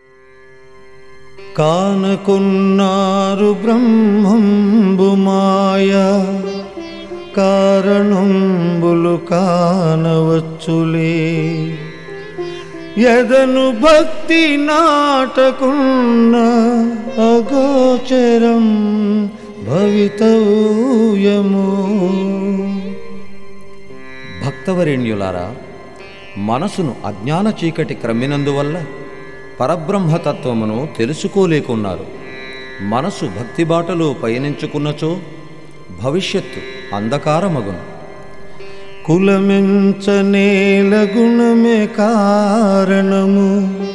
కానకున్నారు బ్రహ్మంబు మాయ కారణంబులు కానవచ్చులే ఎదను భక్తి నాటకున్న అగోచరం భవితవ్యము భక్తవరేణ్యులారా మనసును అజ్ఞాన చీకటి క్రమ్మినందువల్ల పరబ్రహ్మతత్వమును తెలుసుకోలేకున్నారు మనసు భక్తి బాటలో పయనించుకున్నచో భవిష్యత్తు అంధకారమగును కులమెంచనేల గుణమే కారణము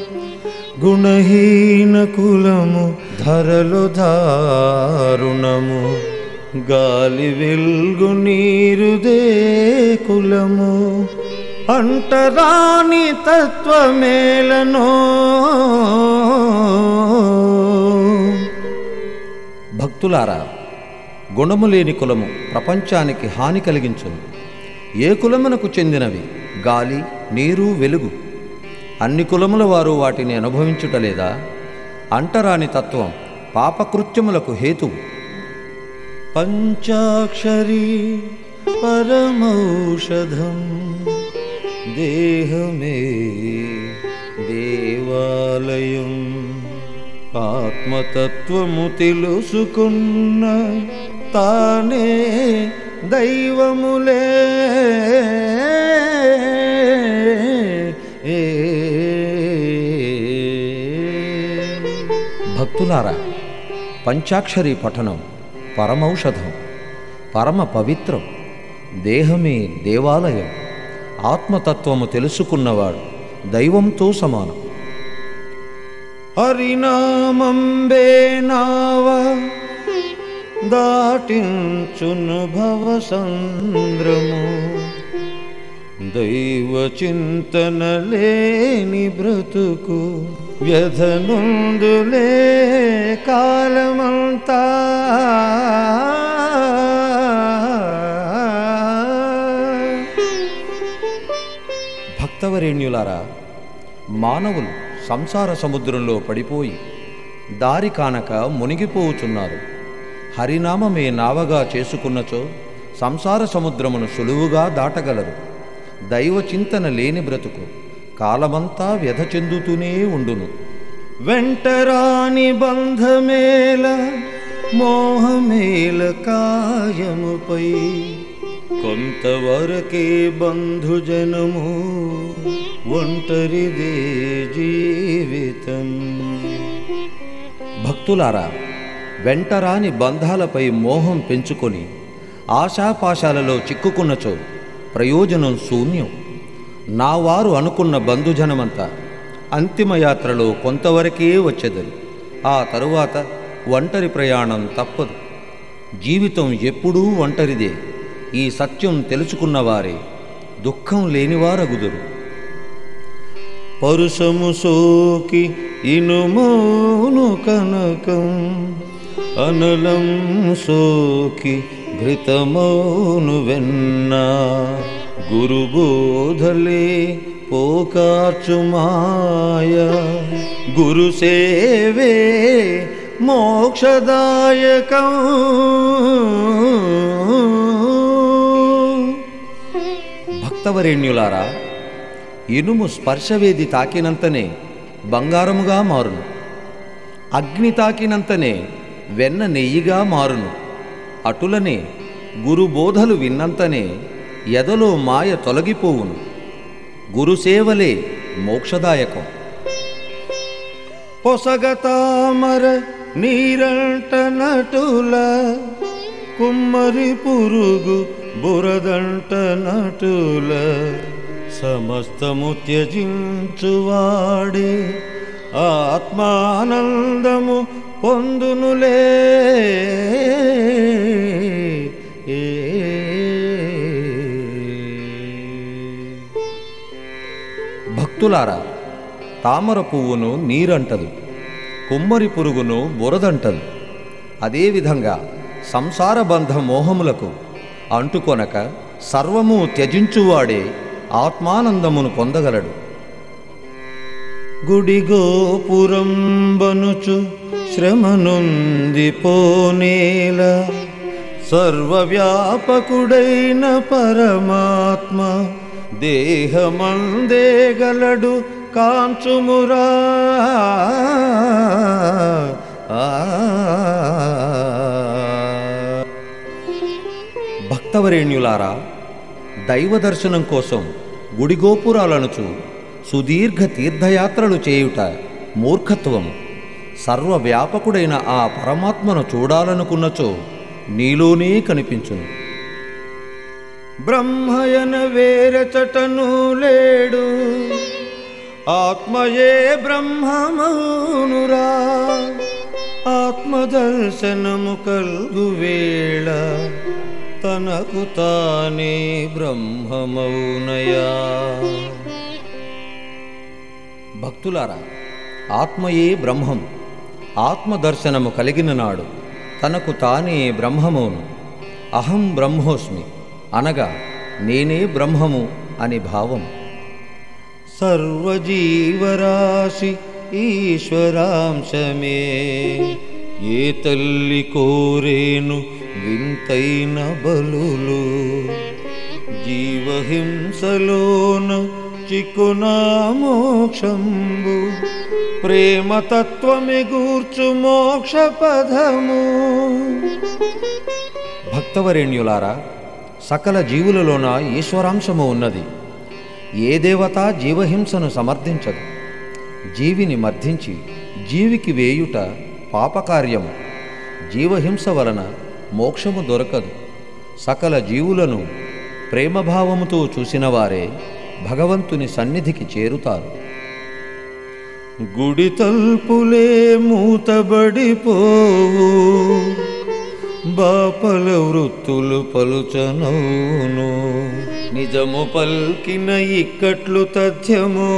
గుణహీన కులము ధరలు దారుణము గాలి వెల్గు నీరుదే కులము అంటరాని తత్వమేలనో భక్తులారా గుణము లేని కులము ప్రపంచానికి హాని కలిగించును ఏ కులమునకు చెందినవి గాలి నీరు వెలుగు అన్ని కులముల వారు వాటిని అనుభవించుటలేదా అంటరాని తత్వం పాపకృత్యములకు హేతువు పంచాక్షరీ పరమౌషధం దేహమే దేవాలయం ఆత్మతత్వము తెలుసుకున్న తానే దైవములే భక్తులారా పంచాక్షరి పఠనం పరమౌషధం పరమ పవిత్రం దేహమే దేవాలయం ఆత్మతత్వము తెలుసుకున్నవాడు దైవంతో సమానం హరినామంబే నావ దాటించును భవసంద్రము దైవ చింతన లేని బ్రతుకు వ్యధనుందులే కాలమంతా భక్తవరేణ్యులారా మానవులు సంసార సముద్రంలో పడిపోయి దారి కానక మునిగిపోవుచున్నారు హరినామమే నావగా చేసుకున్నచో సంసార సముద్రమును సులువుగా దాటగలరు దైవ చింతన లేని బ్రతుకు కాలమంతా వ్యధ చెందుతూనే ఉండును వెంటరాని బంధమేల మోహమేల కాయముపై కొంతవరకే బంధుజనము ఒంటరిదే జీవితం భక్తులారా వెంటరాని బంధాలపై మోహం పెంచుకొని ఆశాపాశాలలో చిక్కుకున్నచో ప్రయోజనం శూన్యం నా వారు అనుకున్న బంధుజనమంతా అంతిమయాత్రలో కొంతవరకే వచ్చెదరు ఆ తరువాత ఒంటరి ప్రయాణం తప్పదు జీవితం ఎప్పుడూ ఒంటరిదే ఈ సత్యం తెలుసుకున్నవారే దుఃఖం లేనివారగుదురు పరుషము సోకి ఇనుమోను కనకం అనలం సోకి ఘృతమౌను వెన్న గురుబోధలే పోకార్చు మాయ గురు సేవే మోక్షదాయకం భక్తవరేణ్యులారా ఇనుము స్పర్శవేది తాకినంతనే బంగారముగా మారును అగ్ని తాకినంతనే వెన్న నెయ్యిగా మారును అటులనే గురుబోధలు విన్నంతనే ఎదలో మాయ తొలగిపోవును గురుసేవలే మోక్షదాయకం పొసగతామర నీరంట నటుల కుమ్మరి పురుగు బురదంట నటుల సమస్తము త్యజించువాడే ఆత్మానందము పొందునులే భక్తులారా తామర పువ్వును నీరంటదు కుమ్మరి పురుగును బురదంటదు అదేవిధంగా సంసార బంధ మోహములకు అంటుకొనక సర్వము త్యజించువాడే ఆత్మానందమును పొందగలడు గుడిగోపురంబనుచు శ్రమనుంది పోనేల సర్వవ్యాపకుడైన పరమాత్మ దేహమందే గలడు కాంచుమురా ఆ భక్తవరేణ్యులారా దైవ దర్శనం కోసం గుడి గోపురాలనుచు సుదీర్ఘ తీర్థయాత్రలు చేయుట మూర్ఖత్వము సర్వవ్యాపకుడైన ఆ పరమాత్మను చూడాలనుకున్నచో నీలోనే కనిపించును బ్రహ్మయన వేరచటను లేడు ఆత్మయే బ్రహ్మమౌనురా ఆత్మదర్శనము కల్గు వేళ తనకు తానే బ్రహ్మమౌనయా భక్తులారా ఆత్మయే బ్రహ్మం ఆత్మదర్శనము కలిగిన నాడు తనకు తానే బ్రహ్మమోను అహం బ్రహ్మోస్మి అనగా నేనే బ్రహ్మము అని భావం సర్వజీవరాశి ఈశ్వరాంశమే ఏ తల్లి కోరేను వింతైన బలులు జీవహింసలోన చిక్కునా మోక్షంబు ప్రేమతత్వమే గూర్చు మోక్ష పదము భక్తవరేణ్యులారా సకల జీవులలోన ఈశ్వరాంశము ఉన్నది ఏ దేవత జీవహింసను సమర్థించదు జీవిని మర్ధించి జీవికి వేయుట పాపకార్యము జీవహింస వలన మోక్షము దొరకదు సకల జీవులను ప్రేమభావముతో చూసిన వారే భగవంతుని సన్నిధికి చేరుతారు గుడి తల్పులే మూతబడిపోవు బాపల వృత్తులు పలుచనవును నిజము పల్కిన ఇక్కట్లు తథ్యము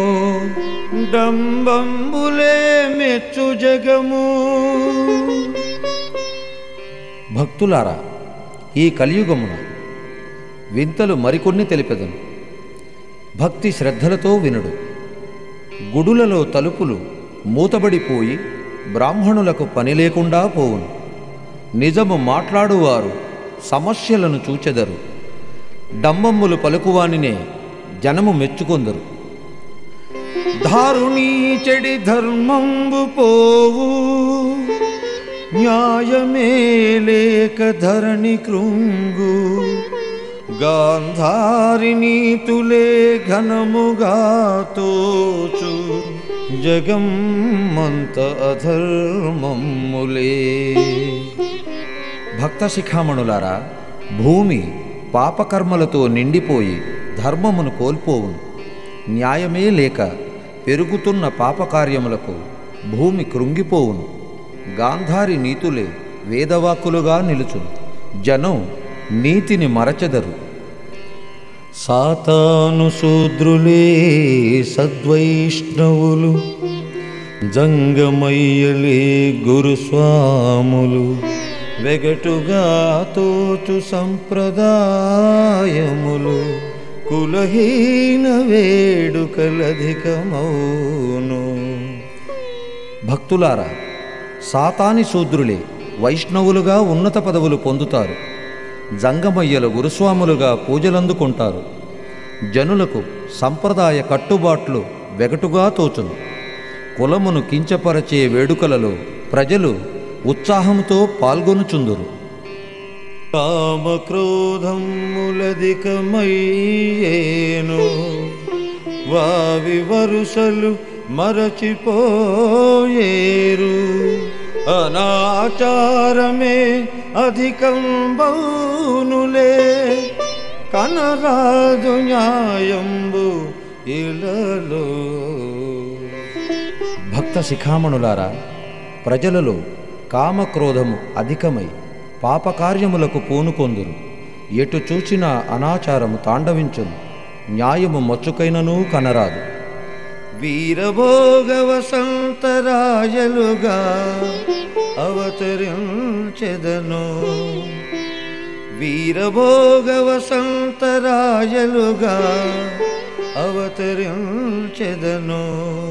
డంబంబులే మెచ్చు జగము భక్తులారా ఈ కలియుగమున వింతలు మరికొన్ని తెలిపెదను భక్తి శ్రద్ధలతో వినుడు గుడులలో తలుపులు మూతబడిపోయి బ్రాహ్మణులకు పని లేకుండా పోవును నిజము మాట్లాడువారు సమస్యలను చూచెదరు డంబమ్ములు పలుకువానినే జనము మెచ్చుకొందరు దారుణీ చెడి ధర్మంబు పోవు న్యాయమే లేక ధరణి కృంగు గాంధారి నీతులే ఘనముగా తోచు జగమ్మంత అధర్మములే భక్త శిఖామణులారా భూమి పాపకర్మలతో నిండిపోయి ధర్మమును కోల్పోవును న్యాయమే లేక పెరుగుతున్న పాపకార్యములకు భూమి కృంగిపోవును గాంధారి నీతులే వేదవాక్కులుగా నిలుచును జనం నీతిని మరచెదరు సాతాను శూద్రులే సద్వైష్ణవులు జంగమయ్యలే గురుస్వాములు వెగటుగా తోచు సంప్రదాయములు కులహీన వేడుకలధికమౌను భక్తులారా సాతాని శూద్రులే వైష్ణవులుగా ఉన్నత పదవులు పొందుతారు జంగమయ్యలు గురుస్వాములుగా పూజలందుకుంటారు జనులకు సంప్రదాయ కట్టుబాట్లు వెగటుగా తోచును కులమును కించపరచే వేడుకలలో ప్రజలు ఉత్సాహంతో పాల్గొనుచుందురు కామక్రోధములధికమయ్యేను వావి వరుసలు మరచిపోయేరు అనాచారమే అధికం బౌనులే కనరాజు న్యాయంబు ఇలలో భక్త శిఖామణులారా ప్రజలలో కామక్రోధము అధికమై పాపకార్యములకు పూనుకొందురు ఎటు చూచినా అనాచారము తాండవించును న్యాయము మచ్చుకైననూ కనరాదు వీరభోగ వసంతరాయలుగా అవతరించెదను వీరభోగ వసంతరాయలుగా అవతరించెదను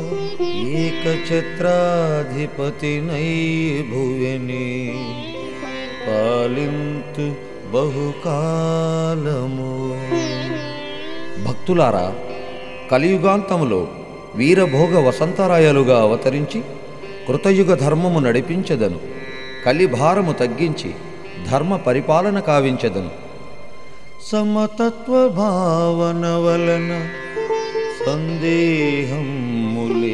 ఏకఛత్రాధిపతి నై భువని పాలింతు బహుకాలము భక్తులారా కలియుగాంతములో వీరభోగ వసంతరాయలుగా అవతరించి కృతయుగ ధర్మము నడిపించెదను కలిభారము తగ్గించి ధర్మ పరిపాలన కావించెదను సమతత్వ భావన వలన సందేహములే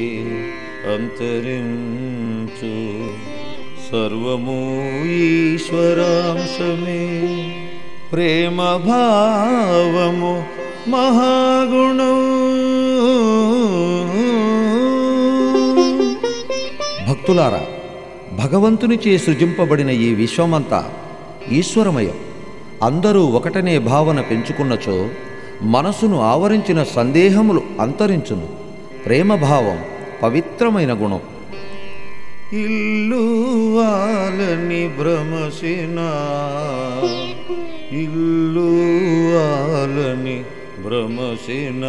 అంతరించు సర్వము ఈశ్వరాంశమే ప్రేమ భావము మహాగుణం భక్తులారా భగవంతునిచే సృజింపబడిన ఈ విశ్వమంతా ఈశ్వరమయం అందరూ ఒకటనే భావన పెంచుకున్నచో మనసును ఆవరించిన సందేహములు అంతరించును ప్రేమభావం పవిత్రమైన గుణం ఇల్లు వాలని భ్రమసిన ఇల్లు వాలని భ్రమసిన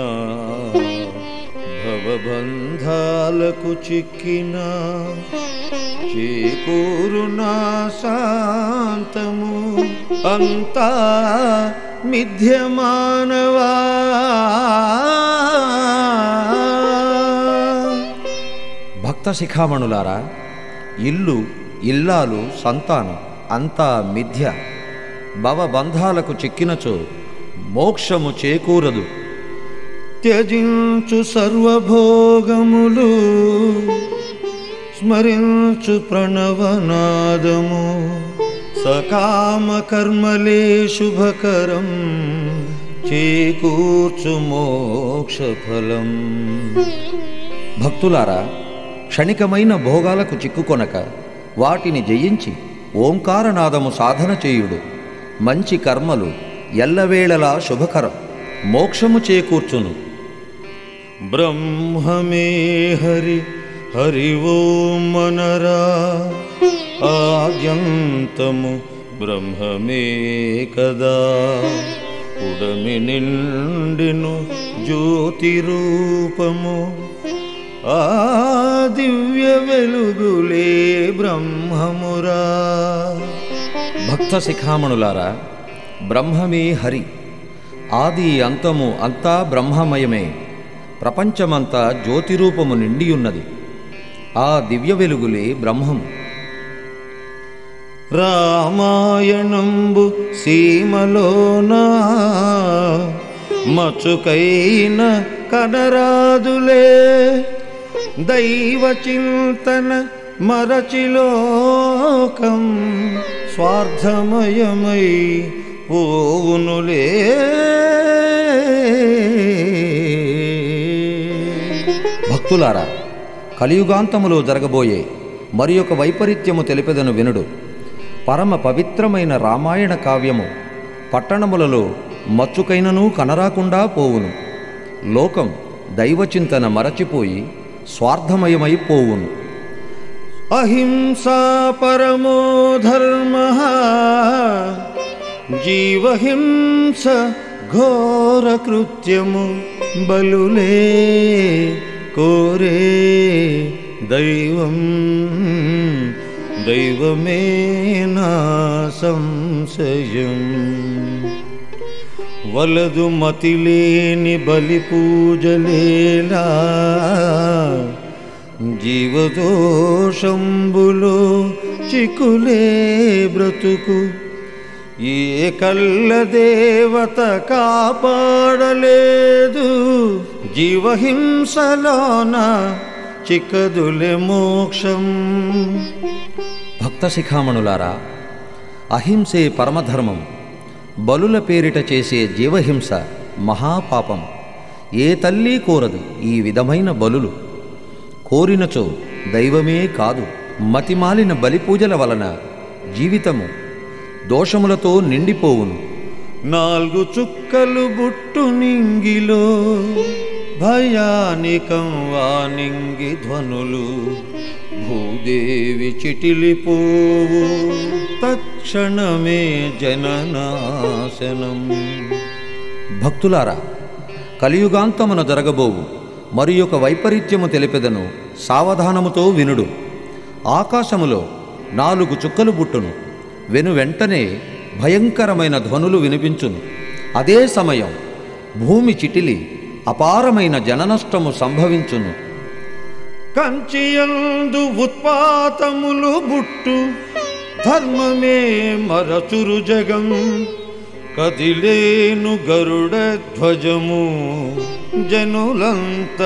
భవబంధాలకు చిక్కిన చేకూరునా శాంతము అంతా మిథ్య మానవా భక్త శిఖామణులారా ఇల్లు ఇల్లాలు సంతానం అంతా మిథ్య భవబంధాలకు చిక్కినచో మోక్షము చేకూరదు త్యజించు సర్వభోగములు స్మరించు ప్రణవనాదము సకామ కర్మలే శుభకరం చేకూర్చు మోక్షఫలం భక్తులారా క్షణికమైన భోగాలకు చిక్కుకొనక వాటిని జయించి ఓంకారనాదము సాధన చేయుడు మంచి కర్మలు ఎల్లవేళలా శుభకరం మోక్షము చేకూర్చును బ్రహ్మమే హరి హరి ఓం మనరా ఆద్యంతము బ్రహ్మమే కదా ఉడమి నిండిను జ్యోతి రూపము ఆ దివ్య వెలుగులే బ్రహ్మమురా భక్త శిఖామణులారా బ్రహ్మమే హరి ఆది అంతము అంతా బ్రహ్మమయమే ప్రపంచమంతా జ్యోతిరూపము నిండియున్నది ఆ దివ్య వెలుగులే బ్రహ్మము రామాయణంబు సీమలోనా మచుకైన కనరాదులే దైవ చింతన మరచిలోకం స్వార్థమయమై పోవునులే భక్తులారా కలియుగాంతములో జరగబోయే మరి ఒక వైపరీత్యము తెలిపెదను వినుడు పరమ పవిత్రమైన రామాయణ కావ్యము పట్టణములలో మచ్చుకైనను కనరాకుండా పోవును లోకం దైవచింతన మరచిపోయి స్వార్థమయమై పోవును అహింసా పరమో ధర్మ జీవహింస ఘోర కృత్యము బలులే కోరే దైవం దైవమే నా సంశయం వలదు మతిలేని బలి పూజలేలా జీవదోషంబులో చికులే బ్రతుకు ఏ కళ్ళ దేవత కాపాడలేదు జీవహింసలోన చిక్కదులే మోక్షం భక్త శిఖామణులారా అహింసే పరమధర్మం బలుల పేరిట చేసే జీవహింస మహాపాపం ఏ తల్లి కోరదు ఈ విధమైన బలులు కోరినచో దైవమే కాదు మతిమాలిన బలిపూజల వలన జీవితము దోషములతో నిండిపోవును నాలుగు చుక్కలు బుట్టు నింగిలో భయానికం వానింగి ధ్వనులు భూదేవి చిటిలిపోవు తక్షణమే జననాశనం భక్తులారా కలియుగాంతమున జరగబోవు మరి ఒక వైపరీత్యము తెలిపెదను సావధానముతో వినుడు ఆకాశములో నాలుగు చుక్కలు బుట్టును వెను వెంటనే భయంకరమైన ధ్వనులు వినిపించును అదే సమయం భూమి చిటిలి అపారమైన జననష్టము సంభవించును కంచియందు ఉత్పాతములు బుట్టు ధర్మమే మరచురు జగం కదిలేను గరుడ ధ్వజము జనులంత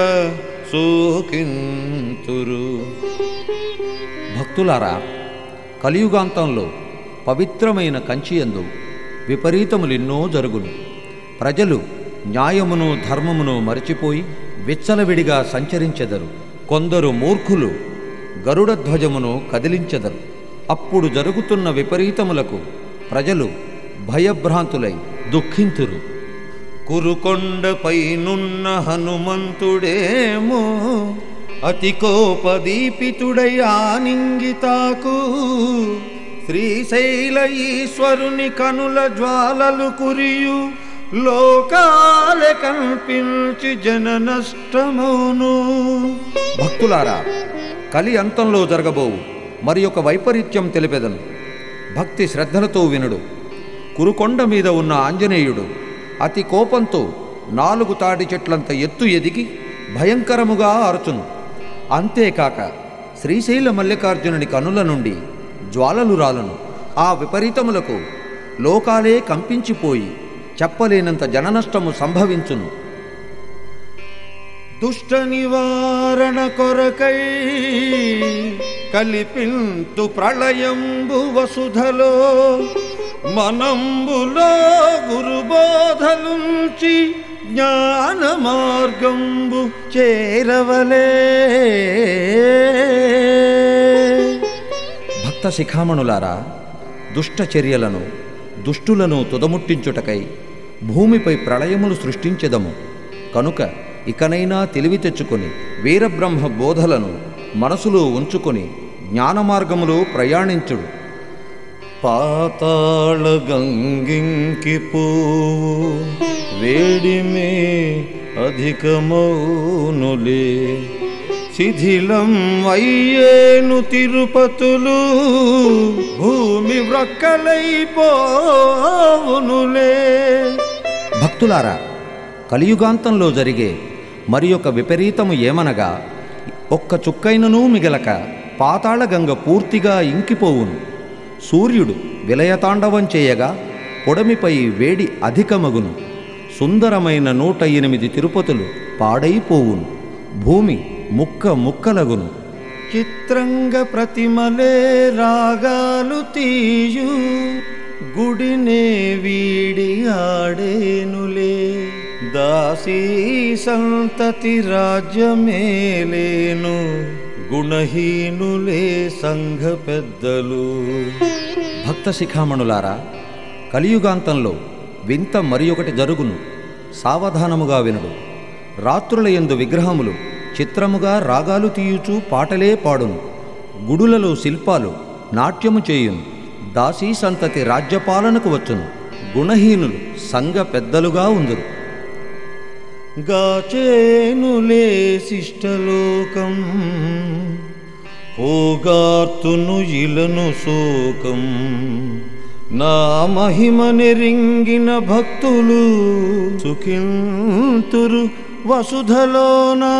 సోకింతురు భక్తులారా కలియుగాంతంలో పవిత్రమైన కంచియందు విపరీతములెన్నో జరుగును ప్రజలు న్యాయమును ధర్మమును మరచిపోయి విచ్చలవిడిగా సంచరించెదరు కొందరు మూర్ఖులు గరుడ ధ్వజమును కదిలించెదరు అప్పుడు జరుగుతున్న విపరీతములకు ప్రజలు భయభ్రాంతులై దుఃఖింతురు కురుకొండపైనున్న హనుమంతుడేమో అతి కోపదీపితుడై ఆనింగితాకు శ్రీశైల ఈశ్వరుని కనుల జ్వాలలు కురియు లోకాల కల్పించి జన నష్టమౌను భక్తులారా కలి అంతంలో జరగబోవు మరి ఒక వైపరీత్యం తెలిపెదను భక్తి శ్రద్ధలతో వినుడు కురుకొండ మీద ఉన్న ఆంజనేయుడు అతి కోపంతో నాలుగు తాటి చెట్లంత ఎత్తు ఎదిగి భయంకరముగా అరచును అంతేకాక శ్రీశైల మల్లికార్జునుని కనుల నుండి జ్వాలలు రాలను ఆ విపరీతములకు లోకాలే కంపించిపోయి చెప్పలేనంత జననష్టము సంభవించును దుష్ట నివారణ కొరకై కలిపింతు ప్రళయంబు వసుధలో మనంబులో గురుబోధలుంచి జ్ఞాన మార్గంబు చేరవలే భక్త శిఖామణులారా దుష్ట చర్యలను దుష్టులను తుదముట్టించుటకై భూమిపై ప్రళయములు సృష్టించెదము కనుక ఇకనైనా తెలివి తెచ్చుకొని వీరబ్రహ్మ బోధలను మనసులో ఉంచుకొని జ్ఞానమార్గములో ప్రయాణించుడు పాతాళ గంగింకి పోవు వేడిమే అధికమౌనులే శిథిలం అయ్యేను తిరుపతులు భూమి వ్రక్కలైపోవునులే భక్తులారా కలియుగాంతంలో జరిగే మరి ఒక విపరీతము ఏమనగా ఒక్క చుక్కైననూ మిగలక పాతాళగంగ పూర్తిగా ఇంకిపోవును సూర్యుడు విలయతాండవం చేయగా పొడమిపై వేడి అధికమగును సుందరమైన నూట ఎనిమిది తిరుపతులు పాడైపోవును భూమి ముక్క ముక్కలగును చిత్రంగ ప్రతిమలే రాగాలు తీయు గుడినే వీడి ఆడేనులే దాసీ సంతతి రాజ్యమేలేను గుణహీనులే సంఘ పెద్దలు భక్త శిఖామణులారా కలియుగాంతంలో వింత మరి ఒకటి జరుగును సావధానముగా వినుడు రాత్రుల యందు విగ్రహములు చిత్రముగా రాగాలు తీయుచూ పాటలే పాడును గుడులలో శిల్పాలు నాట్యము చేయును దాసీ సంతతి రాజ్యపాలనకు వచ్చును గుణహీనులు సంఘ పెద్దలుగా ఉందురు గాచేనులే శిష్టలోకం పోగార్తును ఇలను శోకం నా మహిమ నెరింగిన భక్తులు సుఖింతురు వసుధలోనా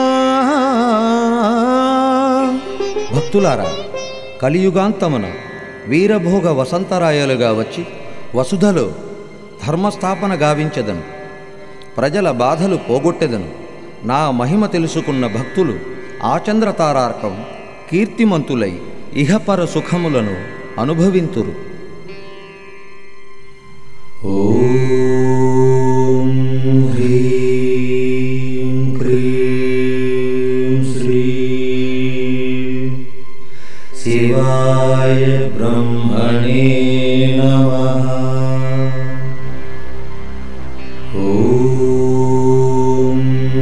భక్తులారా కలియుగాంతమున వీరభోగ వసంతరాయలుగా వచ్చి వసుధలో ధర్మస్థాపన గావించెదను ప్రజల బాధలు పోగొట్టెదను నా మహిమ తెలుసుకున్న భక్తులు ఆచంద్రతారార్కం కీర్తిమంతులై ఇహపర సుఖములను అనుభవింతురు ఓం హ్రీం క్రీం శ్రీం శివాయ బ్రహ్మణే నమః ఓం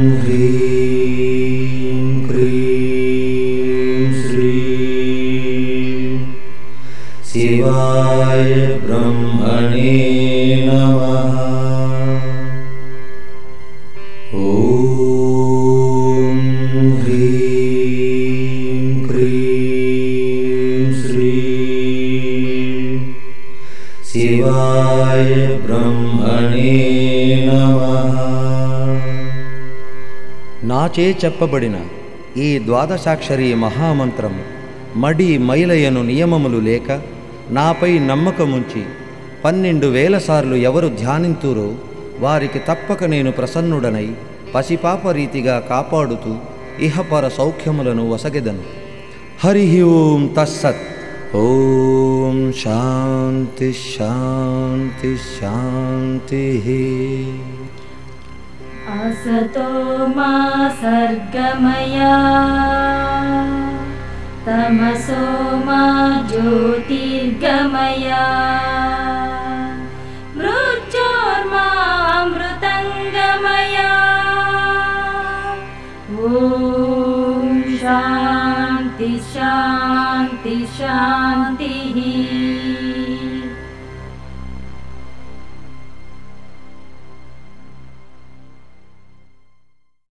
హ్రీం క్రీం శ్రీం శివాయ బ్రహ్మణే నమః शिवाय ब्रह्मणे नमः నాచే చెప్పబడిన ఈ ద్వాదశాక్షరి మహామంత్రం మడి మైలయను నియమములు లేక నాపై నమ్మకముంచి పన్నెండు వేల సార్లు ఎవరు ధ్యానింతురో వారికి తప్పక నేను ప్రసన్నుడనై పసిపాప రీతిగా కాపాడుతూ ఇహపర సౌఖ్యములను వసగెదను హరి ఓం తస్సత్ ఓం శాంతి శాంతి శాంతి असतो मा सर्गमया तमसो मा ज्योतिर्गमया मृत्योर्मामृतङ्गमया ॐ शान्ति शान्ति शान्तिः